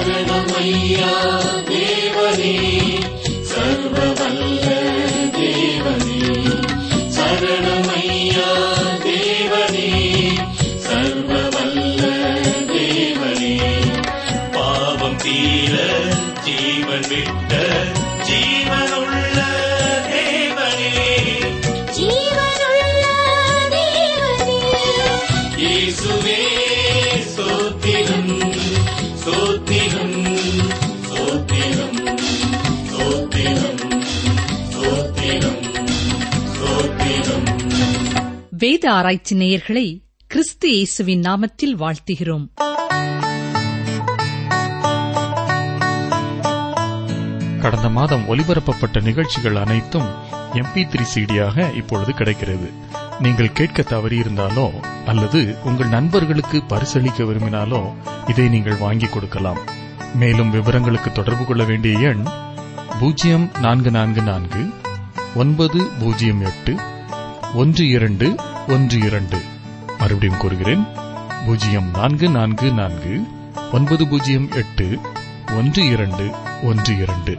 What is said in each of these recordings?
சரணமையா தேவனே சர்வவல்ல தேவனே சரணமையா தேவனே சர்வவல்ல தேவனே பாவம் தீர ஜீவன் விட்ட ஜீவனுள்ள தேவனே ஜீவனுள்ள தேவனே இயேசுவே சோத்திரம் சோத்திரம் சோத்திரம் சோத்திரம் சோத்திரம் சோத்திரம் வேத ஆராய்ச்சி நேயர்களை கிறிஸ்து இயேசுவின் நாமத்தில் வாழ்த்துகிறோம் கடந்த மாதம் ஒலிபரப்பப்பட்ட நிகழ்ச்சிகள் அனைத்தும் எம்பி த்ரீ சிடியாக இப்பொழுது கிடைக்கிறது நீங்கள் கேட்க தவறியிருந்தாலோ அல்லது உங்கள் நண்பர்களுக்கு பரிசளிக்க விரும்பினாலோ இதை நீங்கள் வாங்கிக் கொடுக்கலாம் மேலும் விவரங்களுக்கு தொடர்பு கொள்ள வேண்டிய எண் பூஜ்ஜியம் நான்கு நான்கு நான்கு ஒன்பது பூஜ்ஜியம் எட்டு ஒன்று இரண்டு ஒன்று இரண்டு மறுபடியும் கூறுகிறேன் பூஜ்ஜியம் நான்கு நான்கு நான்கு ஒன்பது பூஜ்ஜியம் எட்டு ஒன்று இரண்டு ஒன்று இரண்டு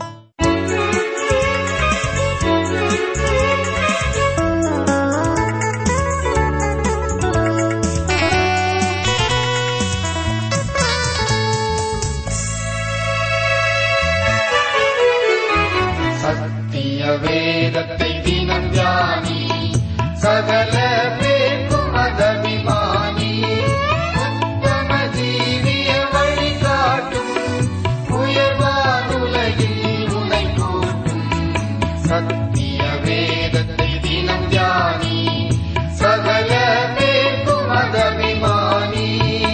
சத்திய வேதத்தை தினம் தியானி சகல பேக்கும் மதபிமானி உத்தம ஜீவிய வழி காட்டும் உயர்வானுலகில் உனை கூட்டும் சத்திய வேதத்தை தினம் தியானி சகல பேக்கும் மதபிமானி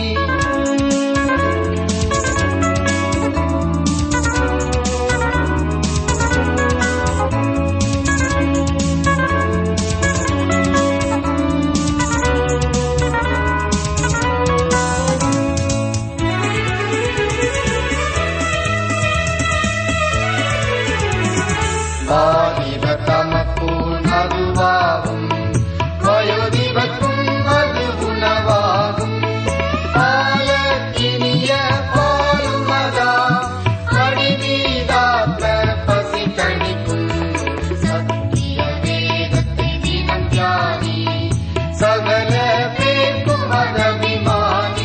வாலிப தமக்கும் அதுவாகும் வயோதிபக்கும் அது உணவாகும் பாலக்கினிய பாலுமதா அடிமீதாத்த பசி கணிக்கும் சத்திய வேதத்தை தினம் தியானி சகல பேக்கும் மதபிமானி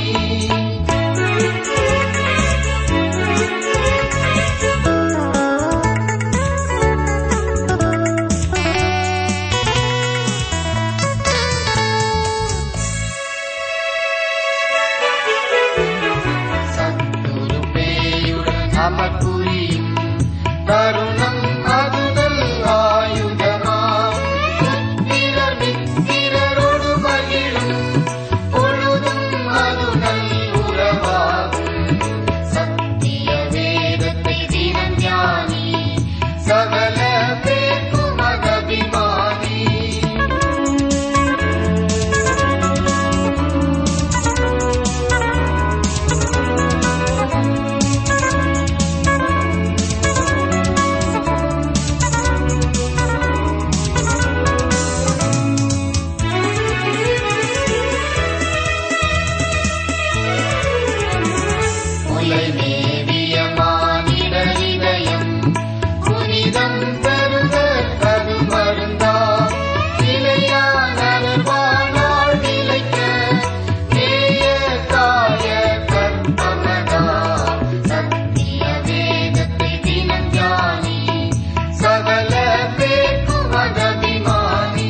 சத்துரு பேயுடன் அமர்புரியும் தருணம் அதுதல் ஆயுதமாம் புத்திரர் மித்திரரோடு மகிழும் பொழுதும் அதுதல் உறவாகும் சத்திய வேதத்தை தினம் ஞானி சகல பேக்கும் மகபிமானி முலை மேவிய மானிட இதயம் புனிதம் பெருக கருமருந்தா நிலையான வாழ்நாள் நிலைக்க நேய காய கற்பமதா சத்திய வேதத்தை தினம் ஞானி சகல பேக்கு மதபிமானி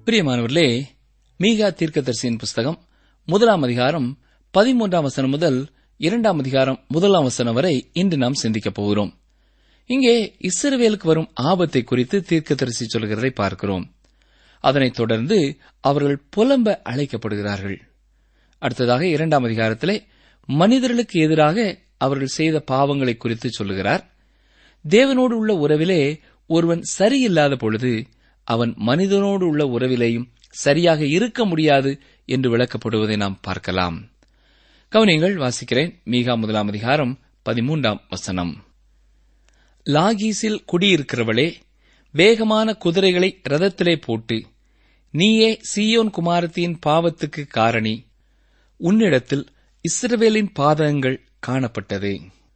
பிரியமானவர்களே மீகா தீர்க்கதரிசியின் புஸ்தகம் முதலாம் அதிகாரம் பதிமூன்றாம் வசனம் முதல் இரண்டாம் அதிகாரம் முதலாம் வசனம் வரை இன்று நாம் சிந்திக்கப் போகிறோம் இங்கே இஸ்ரவேலுக்கு வரும் ஆபத்தை குறித்து தீர்க்கதரிசி சொல்கிறதை பார்க்கிறோம் அதனைத் தொடர்ந்து அவர்கள் புலம்ப அழைக்கப்படுகிறார்கள் அடுத்ததாக இரண்டாம் அதிகாரத்திலே மனிதர்களுக்கு எதிராக அவர்கள் செய்த பாவங்களை குறித்து சொல்லுகிறார் தேவனோடு உள்ள உறவிலே ஒருவன் சரியில்லாத பொழுது அவன் மனிதனோடு உள்ள உறவிலேயும் சரியாக இருக்க முடியாது என்று விளக்கப்படுவதை நாம் பார்க்கலாம் கவனியங்கள் வாசிக்கிறேன் மீகா முதலாம் அதிகாரம் பதிமூன்றாம் வசனம் லாகீஸில் குடியிருக்கிறவளே வேகமான குதிரைகளை ரதத்திலே போட்டு நீயே சீயோன் குமாரத்தியின் பாவத்துக்கு காரணி உன்னிடத்தில் இஸ்ரவேலின் பாதகங்கள் காணப்பட்டது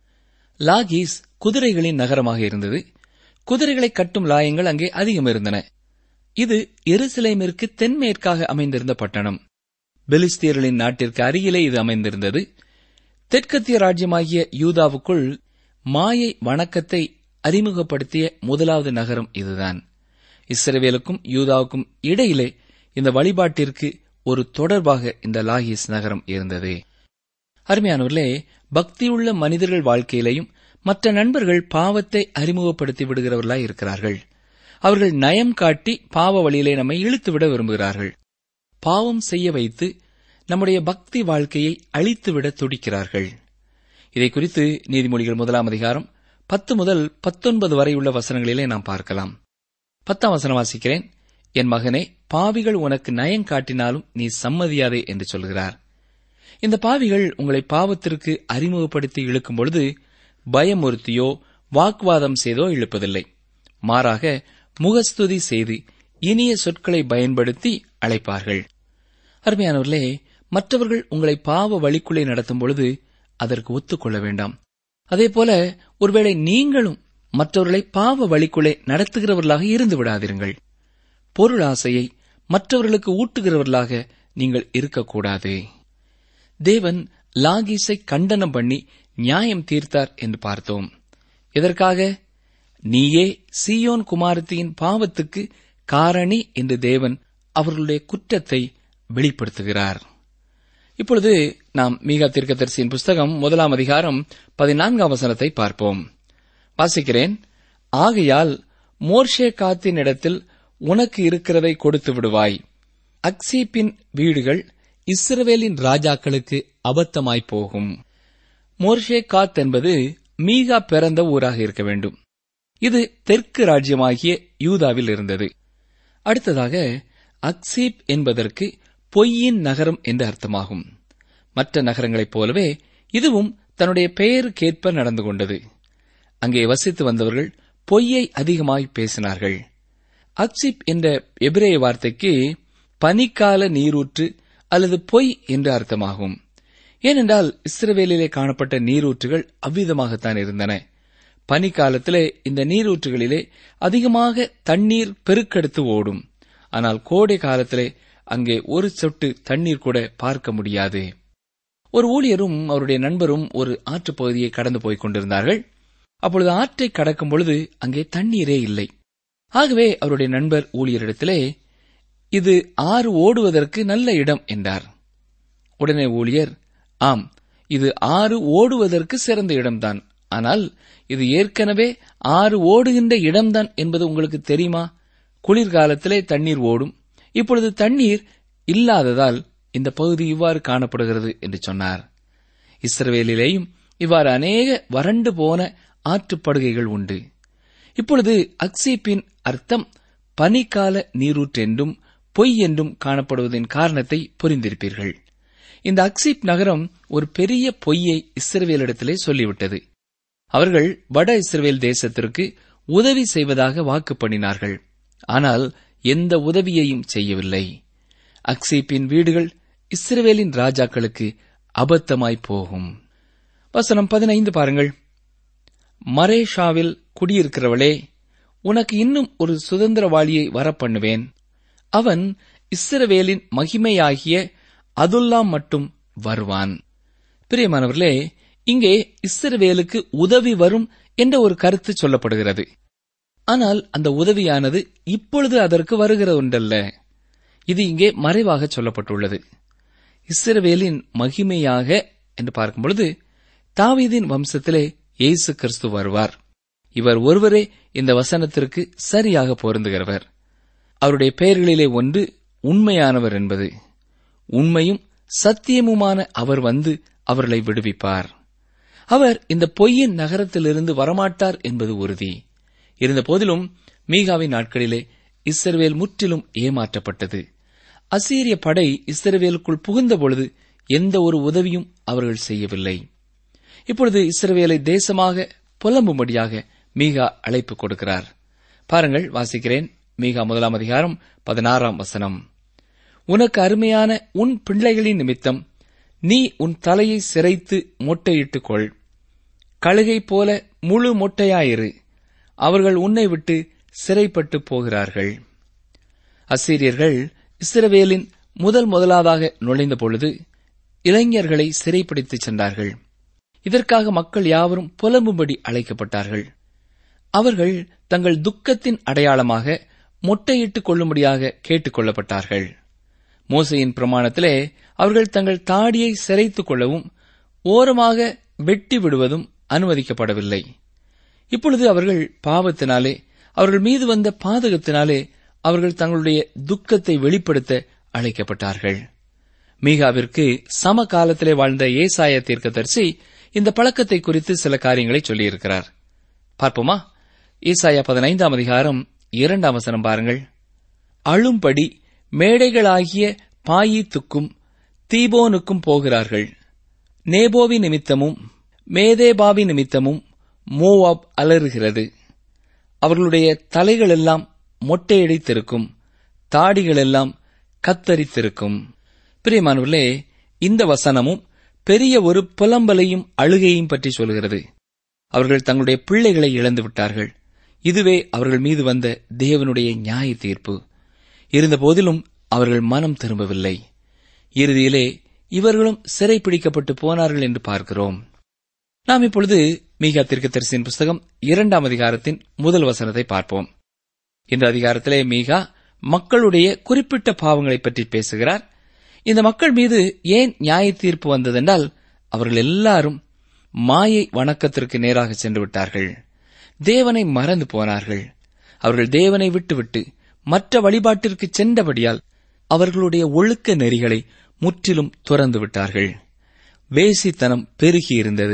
லாகீஸ் குதிரைகளின் நகரமாக இருந்தது குதிரைகளை கட்டும் லாயங்கள் அங்கே அதிகம் இருந்தன இது எருசலேமிற்கு தென்மேற்காக அமைந்திருந்த பட்டணம் பெலிஸ்தியர்களின் நாட்டிற்கு அருகிலே இது அமைந்திருந்தது தெற்கத்திய ராஜ்யமாகிய யூதாவுக்குள் மாயை வணக்கத்தை அறிமுகப்படுத்திய முதலாவது நகரம் இதுதான் இஸ்ரவேலுக்கும் யூதாவுக்கும் இடையிலே இந்த வழிபாட்டிற்கு ஒரு தொடர்பாக இந்த லாகிஸ் நகரம் இருந்தது அருமையானவர்களே பக்தியுள்ள மனிதர்கள் வாழ்க்கையிலேயும் மற்ற நண்பர்கள் பாவத்தை அறிமுகப்படுத்தி விடுகிறவர்களாய் இருக்கிறார்கள் அவர்கள் நயம் காட்டி பாவ வழியிலே நம்மை இழுத்துவிட விரும்புகிறார்கள் பாவம் செய்ய வைத்து நம்முடைய பக்தி வாழ்க்கையை அழித்துவிட துடிக்கிறார்கள் இதை குறித்து நீதிமொழிகள் முதலாம் அதிகாரம் பத்து முதல் பத்தொன்பது வரை உள்ள வசனங்களிலே நாம் பார்க்கலாம் பத்தாம் வசனம் வாசிக்கிறேன் என் மகனே பாவிகள் உனக்கு நயம் காட்டினாலும் நீ சம்மதியாதே என்று சொல்கிறார் இந்த பாவிகள் உங்களை பாவத்திற்கு அறிமுகப்படுத்தி இழுக்கும் பொழுது பயமுறுத்தியோ வாக்குவாதம் செய்தோ இழுப்பதில்லை மாறாக முகஸ்துதி செய்து இனிய சொற்களை பயன்படுத்தி அழைப்பார்கள் அருமையானவர்களே மற்றவர்கள் உங்களை பாவ வழிக்குள்ளே நடத்தும் பொழுது அதற்கு ஒத்துக்கொள்ள வேண்டாம் அதேபோல ஒருவேளை நீங்களும் மற்றவர்களை பாவ வழிக்குள்ளே நடத்துகிறவர்களாக இருந்து விடாதிருங்கள் பொருள் ஆசையை மற்றவர்களுக்கு ஊட்டுகிறவர்களாக நீங்கள் இருக்கக்கூடாது தேவன் லாகீஸை கண்டனம் பண்ணி நியாயம் தீர்த்தார் என்று பார்த்தோம் எதற்காக நீயே சீயோன் குமாரத்தியின் பாவத்துக்கு காரணி என்று தேவன் அவர்களுடைய குற்றத்தை வெளிப்படுத்துகிறார் இப்பொழுது நாம் மீகா தீர்க்கதரிசியின் புஸ்தகம் முதலாம் அதிகாரம் பதினான்காம் வசனத்தை பார்ப்போம் வாசிக்கிறேன் ஆகையால் மோர்ஷே காத்தின் இடத்தில் உனக்கு இருக்கிறதை கொடுத்து விடுவாய் அக்சீப்பின் வீடுகள் இஸ்ரவேலின் ராஜாக்களுக்கு அபத்தமாய் போகும் மோர்ஷே காத் என்பது மீகா பிறந்த ஊராக இருக்க வேண்டும் இது தெற்கு ராஜ்யமாகிய யூதாவில் இருந்தது அடுத்ததாக அக்சீப் என்பதற்கு பொய்யின் நகரம் என்று அர்த்தமாகும் மற்ற நகரங்களைப் போலவே இதுவும் தன்னுடைய பெயருக்கேற்ப நடந்து கொண்டது அங்கே வசித்து வந்தவர்கள் பொய்யை அதிகமாய் பேசினார்கள் அக்சிப் என்ற எபிரேய வார்த்தைக்கு பனிக்கால நீரூற்று அல்லது பொய் என்று அர்த்தமாகும் ஏனென்றால் இஸ்ரவேலிலே காணப்பட்ட நீரூற்றுகள் அவ்விதமாகத்தான் இருந்தன பனிக்காலத்திலே இந்த நீரூற்றுகளிலே அதிகமாக தண்ணீர் பெருக்கெடுத்து ஓடும் ஆனால் கோடை காலத்திலே அங்கே ஒரு சொட்டு தண்ணீர் கூட பார்க்க முடியாது ஒரு ஊழியரும் அவருடைய நண்பரும் ஒரு ஆற்றுப் பகுதியை கடந்து போய்க் கொண்டிருந்தார்கள் அப்பொழுது ஆற்றை கடக்கும் பொழுது அங்கே தண்ணீரே இல்லை ஆகவே அவருடைய நண்பர் ஊழியரிடத்திலே இது ஆறு ஓடுவதற்கு நல்ல இடம் என்றார் உடனே ஊழியர் ஆம் இது ஆறு ஓடுவதற்கு சிறந்த இடம்தான் ஆனால் இது ஏற்கனவே ஆறு ஓடுகின்ற இடம்தான் என்பது உங்களுக்கு தெரியுமா குளிர்காலத்திலே தண்ணீர் ஓடும் இப்பொழுது தண்ணீர் இல்லாததால் இந்த பகுதி இவ்வாறு காணப்படுகிறது என்று சொன்னார் இஸ்ரவேலிலேயும் இவ்வாறு அநேக வறண்டு போன ஆற்றுப்படுகைகள் உண்டு இப்பொழுது அக்சீப்பின் அர்த்தம் பனிக்கால நீரூற்றென்றும் பொய் என்றும் காணப்படுவதின் காரணத்தை புரிந்திருப்பீர்கள் இந்த அக்சீப் நகரம் ஒரு பெரிய பொய்யை இஸ்ரவேலிடத்திலே சொல்லிவிட்டது அவர்கள் வட இஸ்ரவேல் தேசத்திற்கு உதவி செய்வதாக வாக்கு பண்ணினார்கள் ஆனால் எந்த உதவியையும் செய்யவில்லை அக்சீப்பின் வீடுகள் இஸ்ரவேலின் ராஜாக்களுக்கு அபத்தமாய் போகும் வசனம் பதினைந்து பாருங்கள் மரேஷாவில் குடியிருக்கிறவளே உனக்கு இன்னும் ஒரு சுதந்திரவாளியை வரப்பண்ணுவேன் அவன் இஸ்ரவேலின் மகிமையாகிய அதுல்லாம் மட்டும் வருவான் பிரியமானவர்களே இங்கே இஸ்ரவேலுக்கு உதவி வரும் என்ற ஒரு கருத்து சொல்லப்படுகிறது ஆனால் அந்த உதவியானது இப்பொழுது அதற்கு வருகிற ஒன்றல்ல இது இங்கே மறைவாக சொல்லப்பட்டுள்ளது இஸ்ரவேலின் மகிமையாக என்று பார்க்கும் பொழுது தாவீதின் வம்சத்திலே இயேசு கிறிஸ்து வருவார் இவர் ஒருவரே இந்த வசனத்திற்கு சரியாக பொருந்துகிறவர் அவருடைய பெயர்களிலே ஒன்று உண்மையானவர் என்பது உண்மையும் சத்தியமுமான அவர் வந்து அவர்களை விடுவிப்பார் அவர் இந்த பொய்யின் நகரத்திலிருந்து வரமாட்டார் என்பது உறுதி இருந்த போதிலும் மீகாவின் நாட்களிலே இஸ்ரவேல் முற்றிலும் ஏமாற்றப்பட்டது அசீரிய படை இஸ்ரவேலுக்குள் புகுந்த பொழுது எந்த ஒரு உதவியும் அவர்கள் செய்யவில்லை இப்பொழுது இஸ்ரவேலை தேசமாக புலம்பும்படியாக மீகா அழைப்பு கொடுக்கிறார் பாருங்கள் வாசிக்கிறேன் மீகா முதலாம் அதிகாரம் பதினாறாம் வசனம் உனக்கு அருமையான உன் பிள்ளைகளின் நிமித்தம் நீ உன் தலையை சிரைத்து மொட்டையிட்டுக் கொள் கழுகை போல முழு மொட்டையாயிரு அவர்கள் உன்னை விட்டு சிறைப்பட்டு போகிறார்கள் அசீரியர்கள் இஸ்ரவேலின் முதல் முதலாவதாக நுழைந்த பொழுது இளைஞர்களை சிறைப்பிடித்துச் சென்றார்கள் இதற்காக மக்கள் யாவரும் புலம்பும்படி அழைக்கப்பட்டார்கள் அவர்கள் தங்கள் துக்கத்தின் அடையாளமாக மொட்டையிட்டுக் கொள்ளும்படியாக கேட்டுக் கொள்ளப்பட்டார்கள் மோசையின் பிரமாணத்திலே அவர்கள் தங்கள் தாடியை சிரைத்துக் கொள்ளவும் ஓரமாக வெட்டி விடுவதும் அனுமதிக்கப்படவில்லை இப்பொழுது அவர்கள் பாவத்தினாலே அவர்கள் மீது வந்த பாதகத்தினாலே அவர்கள் தங்களுடைய துக்கத்தை வெளிப்படுத்த அழைக்கப்பட்டார்கள் மீகாவிற்கு சம காலத்திலே வாழ்ந்த ஏசாய தீர்க்கதரிசி இந்த பழக்கத்தை குறித்து சில காரியங்களை சொல்லியிருக்கிறார் பார்ப்போமா ஏசாயா பதினைந்தாம் அதிகாரம் இரண்டாம் வசனம் பாருங்கள் அழும்படி மேடைகளாகிய பாயித்துக்கும் தீபோனுக்கும் போகிறார்கள் நேபோவி நிமித்தமும் மேதேபாவி நிமித்தமும் மோவாப் அலறுகிறது அவர்களுடைய தலைகளெல்லாம் மொட்டையடித்திருக்கும் தாடிகளெல்லாம் கத்தரித்திருக்கும் பிரியமானவர்களே இந்த வசனமும் பெரிய ஒரு புலம்பலையும் அழுகையும் பற்றி சொல்கிறது அவர்கள் தங்களுடைய பிள்ளைகளை இழந்து விட்டார்கள் இதுவே அவர்கள் மீது வந்த தேவனுடைய நியாய தீர்ப்பு இருந்தபோதிலும் அவர்கள் மனம் திரும்பவில்லை இறுதியிலே இவர்களும் சிறைப்பிடிக்கப்பட்டு போனார்கள் என்று பார்க்கிறோம் நாம் இப்பொழுது மீகா தீர்க்கதரிசியின் புஸ்தகம் இரண்டாம் அதிகாரத்தின் முதல் வசனத்தை பார்ப்போம் இந்த அதிகாரத்திலே மீகா மக்களுடைய குறிப்பிட்ட பாவங்களைப் பற்றி பேசுகிறார் இந்த மக்கள் மீது ஏன் நியாய தீர்ப்பு வந்ததென்றால் அவர்கள் எல்லாரும் மாயை வணக்கத்திற்கு நேராக சென்று விட்டார்கள் தேவனை மறந்து போனார்கள் அவர்கள் தேவனை விட்டுவிட்டு மற்ற வழிபாட்டிற்கு சென்றபடியால் அவர்களுடைய ஒழுக்க நெறிகளை முற்றிலும் துறந்து விட்டார்கள் வேசித்தனம் பெருகியிருந்தது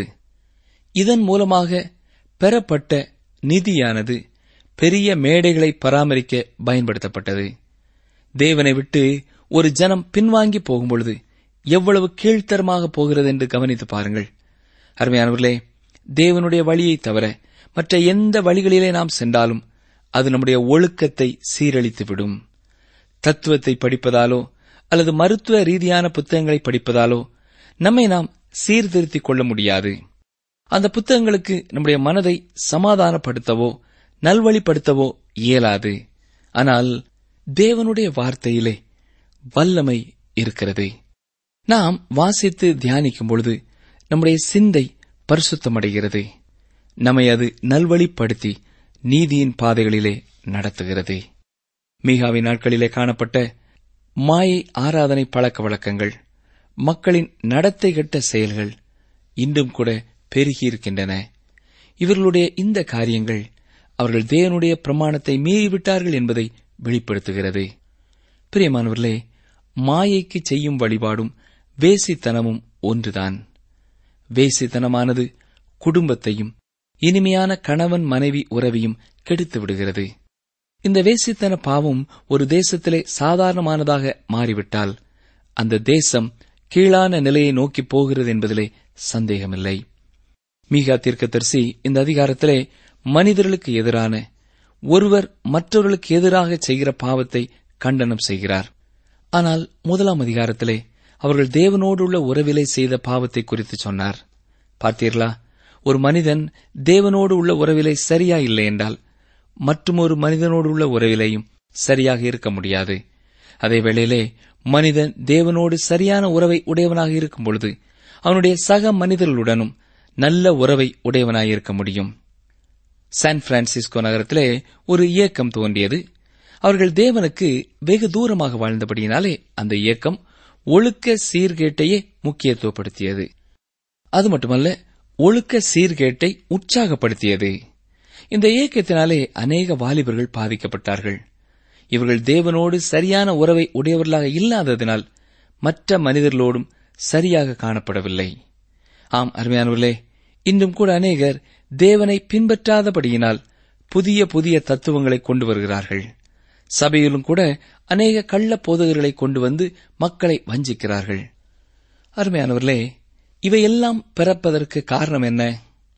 இதன் மூலமாக பெறப்பட்ட நிதியானது பெரிய மேடைகளை பராமரிக்க பயன்படுத்தப்பட்டது தேவனை விட்டு ஒரு ஜனம் பின்வாங்கி போகும்பொழுது எவ்வளவு கீழ்த்தரமாக போகிறது என்று கவனித்து பாருங்கள் அருமையானவர்களே தேவனுடைய வழியை தவிர மற்ற எந்த வழிகளிலே நாம் சென்றாலும் அது நம்முடைய ஒழுக்கத்தை சீரழித்துவிடும் தத்துவத்தை படிப்பதாலோ அல்லது மருத்துவ ரீதியான புத்தகங்களை படிப்பதாலோ நம்மை நாம் சீர்திருத்திக் கொள்ள முடியாது அந்த புத்தகங்களுக்கு நம்முடைய மனதை சமாதானப்படுத்தவோ நல்வழிப்படுத்தவோ இயலாது ஆனால் தேவனுடைய வார்த்தையிலே வல்லமை இருக்கிறது நாம் வாசித்து தியானிக்கும் பொழுது நம்முடைய சிந்தை பரிசுத்தமடைகிறது நம்மை அது நல்வழிப்படுத்தி நீதியின் பாதைகளிலே நடத்துகிறது மீகாவின் நாட்களிலே காணப்பட்ட மாயை ஆராதனை பழக்க வழக்கங்கள் மக்களின் நடத்தை கெட்ட செயல்கள் இன்றும் கூட பெருகியிருக்கின்றன இவர்களுடைய இந்த காரியங்கள் அவர்கள் தேவனுடைய பிரமாணத்தை மீறிவிட்டார்கள் என்பதை வெளிப்படுத்துகிறது பிரியமானவர்களே மாயைக்கு செய்யும் வழிபாடும் வேசித்தனமும் ஒன்றுதான் வேசித்தனமானது குடும்பத்தையும் இனிமையான கணவன் மனைவி உறவையும் கெடுத்து விடுகிறது இந்த வேசித்தன பாவம் ஒரு தேசத்திலே சாதாரணமானதாக மாறிவிட்டால் அந்த தேசம் கீழான நிலையை நோக்கி போகிறது என்பதிலே சந்தேகமில்லை மீகா தீர்க்கதரிசி இந்த அதிகாரத்திலே மனிதர்களுக்கு எதிரான ஒருவர் மற்றவர்களுக்கு எதிராக செய்கிற பாவத்தை கண்டனம் செய்கிறார் ஆனால் முதலாம் அதிகாரத்திலே அவர்கள் தேவனோடு உள்ள உறவிலே செய்த பாவத்தை குறித்து சொன்னார் பார்த்தீர்களா ஒரு மனிதன் தேவனோடு உள்ள உறவிலே சரியா இல்லை என்றால் மற்றுமொரு மனிதனோடு உள்ள உறவிலேயும் சரியாக இருக்க முடியாது அதே வேளையிலே மனிதன் தேவனோடு சரியான உறவை உடையவனாக இருக்கும் பொழுது அவனுடைய சக மனிதர்களுடனும் நல்ல உறவை உடையவனாயிருக்க முடியும் சான் பிரான்சிஸ்கோ நகரத்திலே ஒரு இயக்கம் தோன்றியது அவர்கள் தேவனுக்கு வெகு தூரமாக வாழ்ந்தபடியினாலே அந்த இயக்கம் ஒழுக்க சீர்கேட்டையே முக்கியத்துவப்படுத்தியது அது மட்டுமல்ல ஒழுக்க சீர்கேட்டை உற்சாகப்படுத்தியது இந்த இயக்கத்தினாலே அநேக வாலிபர்கள் பாதிக்கப்பட்டார்கள் இவர்கள் தேவனோடு சரியான உறவை உடையவர்களாக இல்லாததினால் மற்ற மனிதர்களோடும் சரியாக காணப்படவில்லை ஆம் அருமையானவர்களே இன்றும் கூட அநேகர் தேவனை பின்பற்றாதபடியினால் புதிய புதிய தத்துவங்களை கொண்டு வருகிறார்கள் சபையிலும் கூட அநேக கள்ள போதகர்களை கொண்டு வந்து மக்களை வஞ்சிக்கிறார்கள் அருமையானவர்களே இவையெல்லாம் பிறப்பதற்கு காரணம் என்ன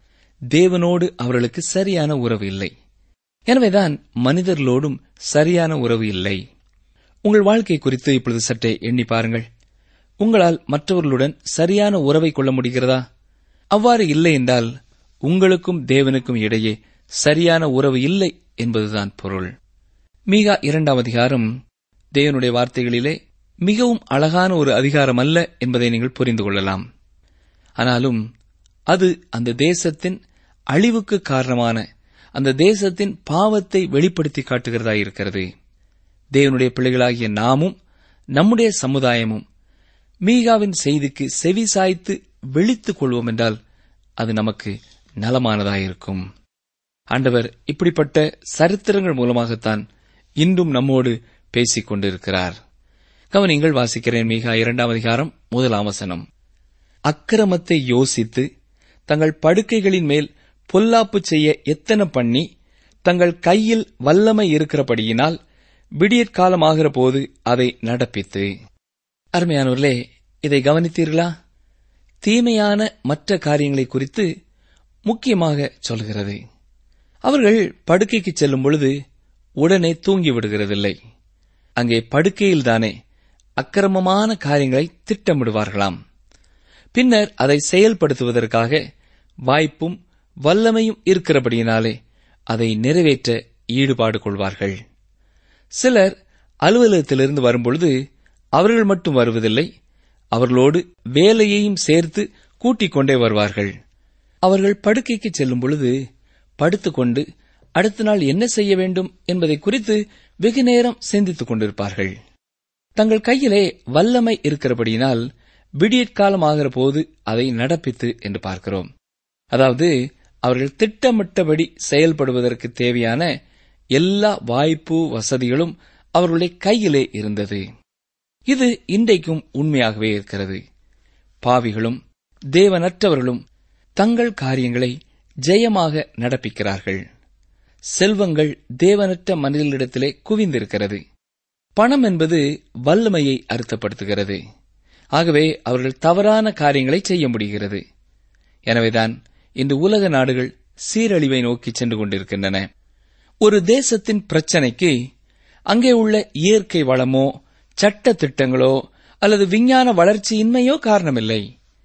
தேவனோடு அவர்களுக்கு சரியான உறவு இல்லை எனவேதான் மனிதர்களோடும் சரியான உறவு இல்லை உங்கள் வாழ்க்கை குறித்து இப்பொழுது சற்றே எண்ணி பாருங்கள் உங்களால் மற்றவர்களுடன் சரியான உறவை கொள்ள முடிகிறதா அவ்வாறு இல்லை என்றால் உங்களுக்கும் தேவனுக்கும் இடையே சரியான உறவு இல்லை என்பதுதான் பொருள் மீகா இரண்டாம் அதிகாரம் தேவனுடைய வார்த்தைகளிலே மிகவும் அழகான ஒரு அதிகாரம் அல்ல என்பதை நீங்கள் புரிந்து கொள்ளலாம் ஆனாலும் அது அந்த தேசத்தின் அழிவுக்கு காரணமான அந்த தேசத்தின் பாவத்தை வெளிப்படுத்தி காட்டுகிறதா இருக்கிறது தேவனுடைய பிள்ளைகளாகிய நாமும் நம்முடைய சமுதாயமும் மீகாவின் செய்திக்கு செவி சாய்த்து விழித்துக் கொள்வோம் என்றால் அது நமக்கு நலமானதாயிருக்கும் ஆண்டவர் இப்படிப்பட்ட சரித்திரங்கள் மூலமாகத்தான் இன்றும் நம்மோடு பேசிக் கொண்டிருக்கிறார் கவனிங்கள் வாசிக்கிறேன் மீகா இரண்டாம் அதிகாரம் முதலாம் வசனம் அக்கிரமத்தை யோசித்து தங்கள் படுக்கைகளின் மேல் பொல்லாப்பு செய்ய எத்தனை பண்ணி தங்கள் கையில் வல்லமை இருக்கிறபடியினால் விடியற்காலமாகிற போது அதை நடப்பித்து அருமையானவர்களே இதை கவனித்தீர்களா தீமையான மற்ற காரியங்களை குறித்து முக்கியமாக சொல்கிறது அவர்கள் படுக்கைக்கு செல்லும் பொழுது உடனே தூங்கி விடுகிறதில்லை அங்கே படுக்கையில்தானே அக்கிரமமான காரியங்களை திட்டமிடுவார்களாம் பின்னர் அதை செயல்படுத்துவதற்காக வாய்ப்பும் வல்லமையும் இருக்கிறபடியினாலே அதை நிறைவேற்ற ஈடுபாடு கொள்வார்கள் சிலர் அலுவலகத்திலிருந்து வரும்பொழுது அவர்கள் மட்டும் வருவதில்லை அவர்களோடு வேலையையும் சேர்த்து கூட்டிக் கொண்டே வருவார்கள் அவர்கள் படுக்கைக்கு செல்லும் பொழுது படுத்துக்கொண்டு அடுத்த நாள் என்ன செய்ய வேண்டும் என்பதை குறித்து வெகு நேரம் சிந்தித்துக் கொண்டிருப்பார்கள் தங்கள் கையிலே வல்லமை இருக்கிறபடியினால் விடியற்காலம் ஆகிற போது அதை நடப்பித்து என்று பார்க்கிறோம் அதாவது அவர்கள் திட்டமிட்டபடி செயல்படுவதற்கு தேவையான எல்லா வாய்ப்பு வசதிகளும் அவர்களுடைய கையிலே இருந்தது இது இன்றைக்கும் உண்மையாகவே இருக்கிறது பாவிகளும் தேவனற்றவர்களும் தங்கள் காரியங்களை ஜெயமாக நடப்பிக்கிறார்கள் செல்வங்கள் தேவனற்ற மனிதர்களிடத்திலே குவிந்திருக்கிறது பணம் என்பது வல்லமையை அர்த்தப்படுத்துகிறது ஆகவே அவர்கள் தவறான காரியங்களை செய்ய முடிகிறது எனவேதான் இந்த உலக நாடுகள் சீரழிவை நோக்கி சென்று கொண்டிருக்கின்றன ஒரு தேசத்தின் பிரச்சனைக்கு அங்கே உள்ள இயற்கை வளமோ சட்ட திட்டங்களோ அல்லது விஞ்ஞான வளர்ச்சியின்மையோ காரணமில்லை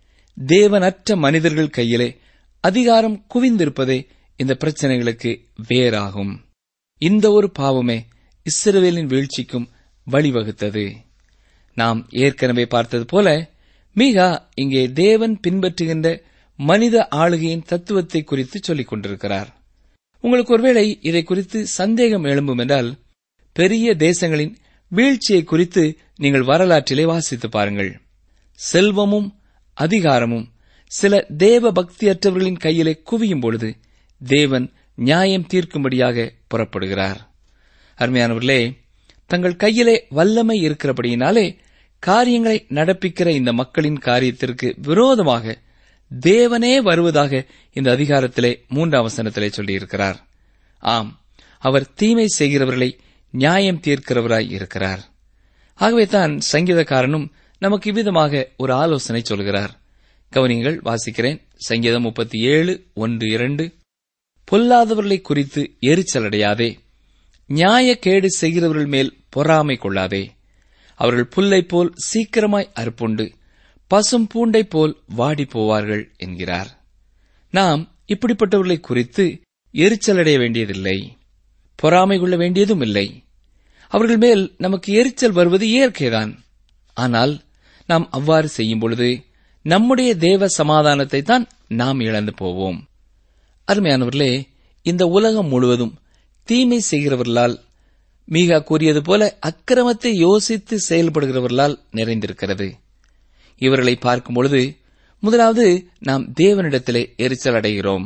தேவனற்ற மனிதர்கள் கையிலே அதிகாரம் குவிந்திருப்பதே இந்த பிரச்சனைகளுக்கு வேறாகும் இந்த ஒரு பாவமே இஸ்ரவேலின் வீழ்ச்சிக்கும் வழிவகுத்தது நாம் ஏற்கனவே பார்த்தது போல மீகா இங்கே தேவன் பின்பற்றுகின்ற மனித ஆளுகையின் தத்துவத்தை குறித்து சொல்லிக் கொண்டிருக்கிறார் உங்களுக்கு ஒருவேளை இதை குறித்து சந்தேகம் எழும்பும் என்றால் பெரிய தேசங்களின் வீழ்ச்சியை குறித்து நீங்கள் வரலாற்றிலே வாசித்து பாருங்கள் செல்வமும் அதிகாரமும் சில தேவ பக்தியற்றவர்களின் கையிலே குவியும் பொழுது தேவன் நியாயம் தீர்க்கும்படியாக புறப்படுகிறார் அருமையானவர்களே தங்கள் கையிலே வல்லமை இருக்கிறபடியினாலே காரியங்களை நடப்பிக்கிற இந்த மக்களின் காரியத்திற்கு விரோதமாக தேவனே வருவதாக இந்த அதிகாரத்திலே மூன்றாம் வசனத்திலே சொல்லியிருக்கிறார் ஆம் அவர் தீமை செய்கிறவர்களை நியாயம் தீர்க்கிறவராய் இருக்கிறார் ஆகவே தான் சங்கீதக்காரனும் நமக்கு இவ்விதமாக ஒரு ஆலோசனை சொல்கிறார் கவனிங்கள் வாசிக்கிறேன் சங்கீதம் முப்பத்தி ஏழு ஒன்று இரண்டு பொல்லாதவர்களை குறித்து எரிச்சலடையாதே நியாயக்கேடு செய்கிறவர்கள் மேல் பொறாமை கொள்ளாதே அவர்கள் புல்லைப் போல் சீக்கிரமாய் அறுப்புண்டு பசும் பூண்டை போல் வாடி போவார்கள் என்கிறார் நாம் இப்படிப்பட்டவர்களை குறித்து எரிச்சலடைய வேண்டியதில்லை பொறாமை கொள்ள வேண்டியதும் இல்லை அவர்கள் மேல் நமக்கு எரிச்சல் வருவது இயற்கைதான் ஆனால் நாம் அவ்வாறு செய்யும் பொழுது நம்முடைய தேவ சமாதானத்தை தான் நாம் இழந்து போவோம் அருமையானவர்களே இந்த உலகம் முழுவதும் தீமை செய்கிறவர்களால் மீகா கூறியது போல அக்கிரமத்தை யோசித்து செயல்படுகிறவர்களால் நிறைந்திருக்கிறது இவர்களை பார்க்கும் பொழுது முதலாவது நாம் தேவனிடத்திலே எரிச்சல் அடைகிறோம்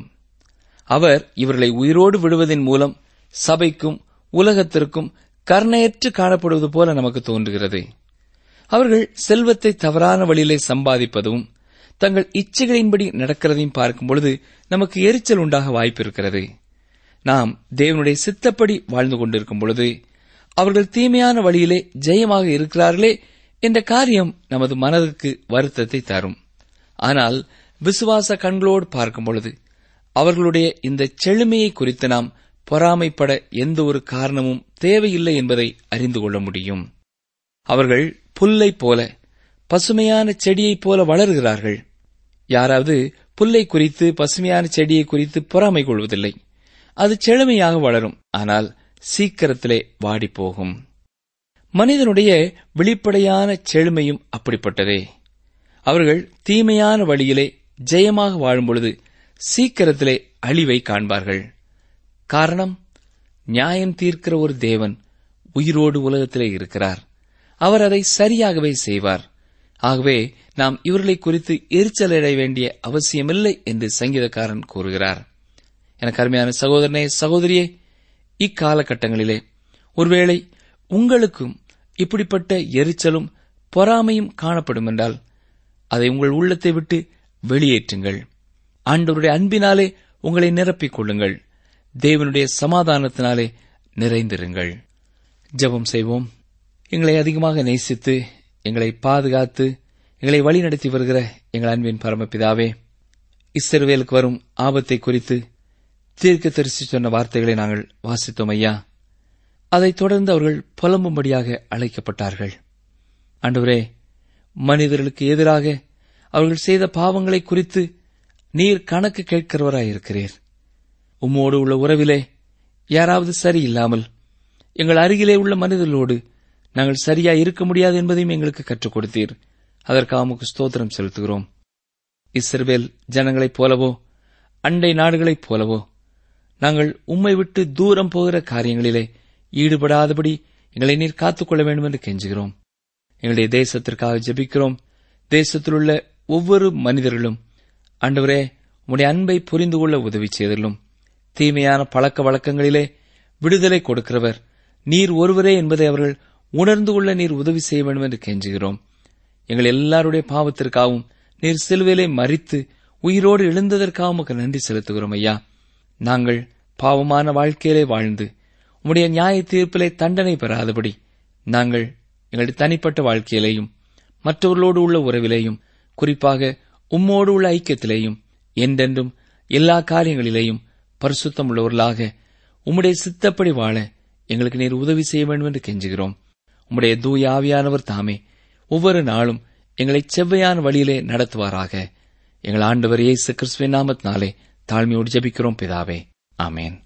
அவர் இவர்களை உயிரோடு விடுவதன் மூலம் சபைக்கும் உலகத்திற்கும் கருணையற்று காணப்படுவது போல நமக்கு தோன்றுகிறது அவர்கள் செல்வத்தை தவறான வழியிலே சம்பாதிப்பதும் தங்கள் இச்சைகளின்படி நடக்கிறதையும் பார்க்கும் பொழுது நமக்கு எரிச்சல் உண்டாக வாய்ப்பு இருக்கிறது நாம் தேவனுடைய சித்தப்படி வாழ்ந்து கொண்டிருக்கும் பொழுது அவர்கள் தீமையான வழியிலே ஜெயமாக இருக்கிறார்களே என்ற காரியம் நமது மனதுக்கு வருத்தத்தை தரும் ஆனால் விசுவாச கண்களோடு பார்க்கும் பொழுது அவர்களுடைய இந்த செழுமையை குறித்து நாம் பொறாமைப்பட எந்த ஒரு காரணமும் தேவையில்லை என்பதை அறிந்து கொள்ள முடியும் அவர்கள் புல்லைப் போல பசுமையான செடியைப் போல வளர்கிறார்கள் யாராவது புல்லை குறித்து பசுமையான செடியை குறித்து பொறாமை கொள்வதில்லை அது செழுமையாக வளரும் ஆனால் சீக்கிரத்திலே வாடிப் போகும் மனிதனுடைய வெளிப்படையான செழுமையும் அப்படிப்பட்டதே அவர்கள் தீமையான வழியிலே ஜெயமாக வாழும் பொழுது சீக்கிரத்திலே அழிவை காண்பார்கள் காரணம் நியாயம் தீர்க்கிற ஒரு தேவன் உயிரோடு உலகத்திலே இருக்கிறார் அவர் அதை சரியாகவே செய்வார் ஆகவே நாம் இவர்களை குறித்து எரிச்சலடைய வேண்டிய அவசியமில்லை என்று சங்கீதக்காரன் கூறுகிறார் எனக்கு அருமையான சகோதரனே சகோதரியே இக்காலகட்டங்களிலே ஒருவேளை உங்களுக்கும் இப்படிப்பட்ட எரிச்சலும் பொறாமையும் காணப்படும் என்றால் அதை உங்கள் உள்ளத்தை விட்டு வெளியேற்றுங்கள் ஆண்டவருடைய அன்பினாலே உங்களை நிரப்பிக் கொள்ளுங்கள் தேவனுடைய சமாதானத்தினாலே நிறைந்திருங்கள் ஜெபம் செய்வோம் எங்களை அதிகமாக நேசித்து எங்களை பாதுகாத்து எங்களை வழிநடத்தி வருகிற எங்கள் அன்பின் பரமபிதாவே இஸ்ரவேலுக்கு வரும் ஆபத்தை குறித்து தீர்க்க தரிசி சொன்ன வார்த்தைகளை நாங்கள் வாசித்தோம் ஐயா அதைத் தொடர்ந்து அவர்கள் புலம்பும்படியாக அழைக்கப்பட்டார்கள் ஆண்டவரே மனிதர்களுக்கு எதிராக அவர்கள் செய்த பாவங்களை குறித்து நீர் கணக்கு கேட்கிறவராயிருக்கிறீர் உம்மோடு உள்ள உறவிலே யாராவது சரியில்லாமல் எங்கள் அருகிலே உள்ள மனிதர்களோடு நாங்கள் சரியா இருக்க முடியாது என்பதையும் எங்களுக்கு கற்றுக் கொடுத்தீர் அதற்காக உமக்கு ஸ்தோத்திரம் செலுத்துகிறோம் இஸ்ரவேல் ஜனங்களைப் போலவோ அண்டை நாடுகளைப் போலவோ நாங்கள் உம்மை விட்டு தூரம் போகிற காரியங்களிலே ஈடுபடாதபடி எங்களை நீர் காத்துக்கொள்ள வேண்டும் என்று கெஞ்சுகிறோம் எங்களுடைய தேசத்திற்காக ஜெபிக்கிறோம் தேசத்திலுள்ள ஒவ்வொரு மனிதர்களும் ஆண்டவரே உம்முடைய அன்பை புரிந்து கொள்ள உதவி செய்தலும் தீமையான பழக்க வழக்கங்களிலே விடுதலை கொடுக்கிறவர் நீர் ஒருவரே என்பதை அவர்கள் உணர்ந்து கொள்ள நீர் உதவி செய்ய வேண்டும் என்று கெஞ்சுகிறோம் எங்கள் எல்லாருடைய பாவத்திற்காகவும் நீர் சிலுவையிலே மறித்து உயிரோடு எழுந்ததற்காக உமக்கு நன்றி செலுத்துகிறோம் ஐயா நாங்கள் பாவமான வாழ்க்கையிலே வாழ்ந்து உம்முடைய நியாய தீர்ப்பிலே தண்டனை பெறாதபடி நாங்கள் எங்களுடைய தனிப்பட்ட வாழ்க்கையிலேயும் மற்றவர்களோடு உள்ள உறவிலேயும் குறிப்பாக உம்மோடு உள்ள ஐக்கியத்திலேயும் என்றென்றும் எல்லா காரியங்களிலேயும் பரிசுத்தம் உள்ளவர்களாக உம்முடைய சித்தப்படி வாழ எங்களுக்கு நீர் உதவி செய்ய வேண்டும் என்று கெஞ்சுகிறோம் உம்முடைய தூய ஆவியானவர் தாமே ஒவ்வொரு நாளும் எங்களை செவ்வையான வழியிலே நடத்துவாராக எங்கள் ஆண்டவர் இயேசு கிறிஸ்துவின் நாமத்தினாலே தாழ்மையோடு ஜெபிக்கிறோம் பிதாவே ஆமேன்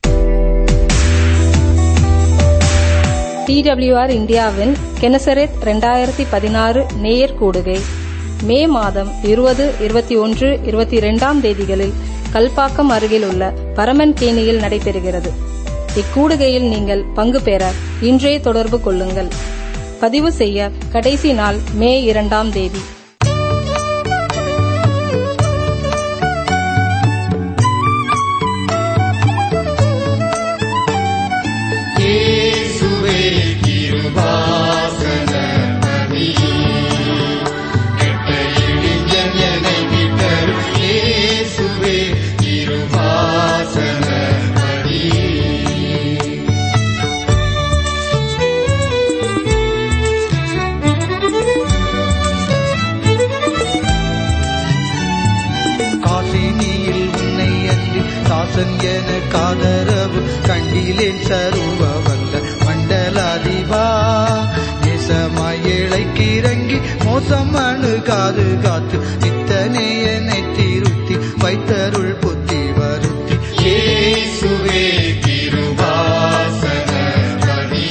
டிடபிள்யூஆர் இந்தியாவின் கெனசரெத் ரெண்டாயிரத்தி பதினாறு நேயர் கூடுகை மே மாதம் இருபது இருபத்தி ஒன்று இருபத்தி இரண்டாம் தேதிகளில் கல்பாக்கம் அருகில் உள்ள பரமன் கேணியில் நடைபெறுகிறது இக்கூடுகையில் நீங்கள் பங்கு பெற இன்றே தொடர்பு கொள்ளுங்கள் பதிவு செய்ய கடைசி நாள் மே இரண்டாம் தேதி இயேசுவே கிருபாசன மணி கெட்ட இளைஞன் என்னை மீட்டரும் இயேசுவே கிருபாசன மணி காசினியில் உன்னை அன்றி தாசன் என காதரவு கண்டிலேன் சருவ வல்ல மண்டலாதிபா நேசமாய் ஏழைக்கிறங்கி மோசம் அணுகாது காத்து நித்தனே என்னை திருத்தி வைத்தருள் புத்தி வருத்தி இயேசுவே கிருபாசன மணி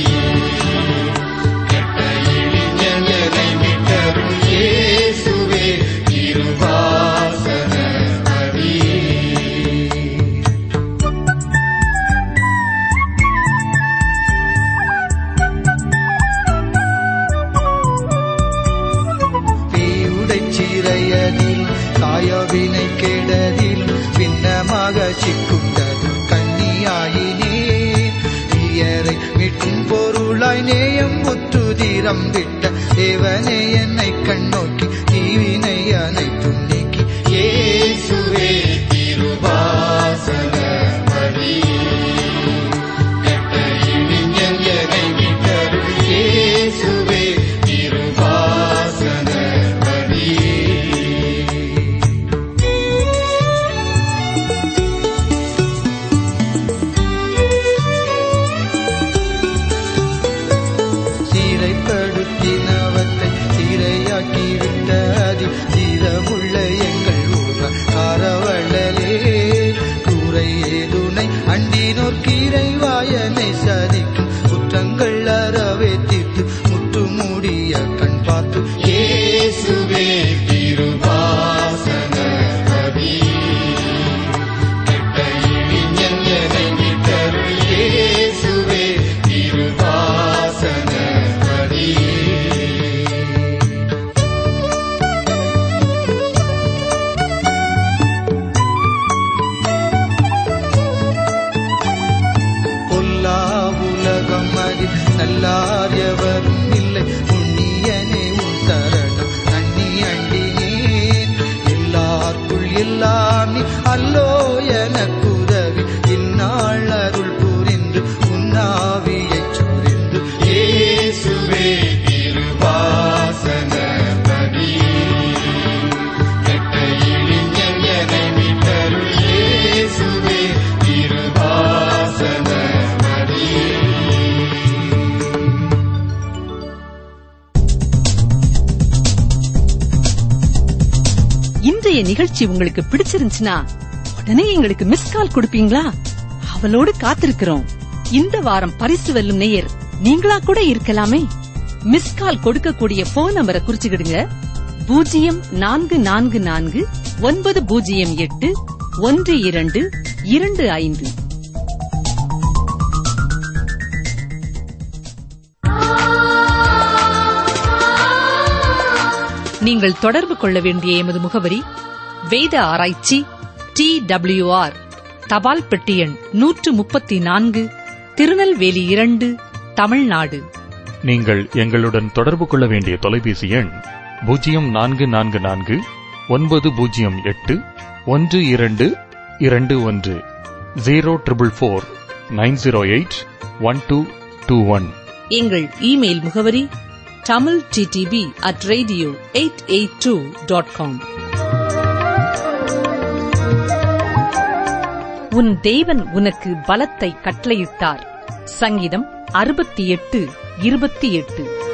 கெட்ட இளைஞன் என்னை மீட்டரும் இயேசுவே கிருபாசன மணி எனக்காய் நேயம் முற்று தீரம் விட்ட தேவனே என்னை கண்ணோக்கி தீவினை அனைத்தும் நீக்கி இயேசுவே திருவாசன மணி கெட்ட இளைஞன் என்னை மீட்டருள் இயேசுவே திருவாசன மணி சீரைப்படுத்தினவற்றை சீரையாக்கி விட்ட அதி சீரமுள்ள எங்கள் ஊர காரவள்ளலே கூரை ஏதுனை அண்டினோர் கீரை வாயனை சதிக்கும் குற்றங்கள் அறவே தீர்த்து முற்று மூடிய கண் பார்த்து இயேசுவே திருவாசன மணி கெட்ட இளைஞன் என்னை மீட்டருள் இயேசுவே திருவாசன மணி பொல்லா உலகம் அதில் நல்லார் எவரும் இல்லை புண்ணியனே உன் சரணம் நன்னி அண்டினேன் எல்லாருக்குள் எல்லாம் நீ அல்லோ எனக்குதவி இந்நாள் அருள் புரிந்து உன்னாவியைச் சுரிந்து இயேசுவே திருவாசன மணி கெட்ட இளைஞன் என்னை மீட்டருள் இயேசுவே திருவாசன மணி இன்றைய நிகழ்ச்சி உங்களுக்கு பிடிச்சிருந்துச்சுன்னா உடனே எங்களுக்கு மிஸ் கால் கொடுப்பீங்களா அவளோடு காத்திருக்கிறோம் இந்த வாரம் பரிசு வெல்லும் நேயர் நீங்களா கூட இருக்கலாமே மிஸ் கால் கொடுக்கக்கூடிய போன் நம்பரை குறிச்சுக்கிடுங்க பூஜ்ஜியம் நான்கு நான்கு நான்கு ஒன்பது பூஜ்ஜியம் எட்டு ஒன்று இரண்டு இரண்டு ஐந்து நீங்கள் தொடர்பு கொள்ள வேண்டிய எமது முகவரி வேத ஆராய்ச்சி டி டபிள்யூஆர் தபால் பெட்டி எண் நூற்று முப்பத்தி நான்கு திருநெல்வேலி இரண்டு தமிழ்நாடு நீங்கள் எங்களுடன் தொடர்பு கொள்ள வேண்டிய தொலைபேசி எண் பூஜ்ஜியம் நான்கு நான்கு நான்கு ஒன்பது பூஜ்ஜியம் எட்டு ஒன்று இரண்டு இரண்டு ஒன்று zero triple four nine zero eight one two two one எங்கள் இமெயில் முகவரி Tamil DTP at radio eight eight two dot com உன் தேவன் உனக்கு பலத்தை கட்டளையிட்டார் சங்கீதம் அறுபத்தி எட்டு இருபத்தி எட்டு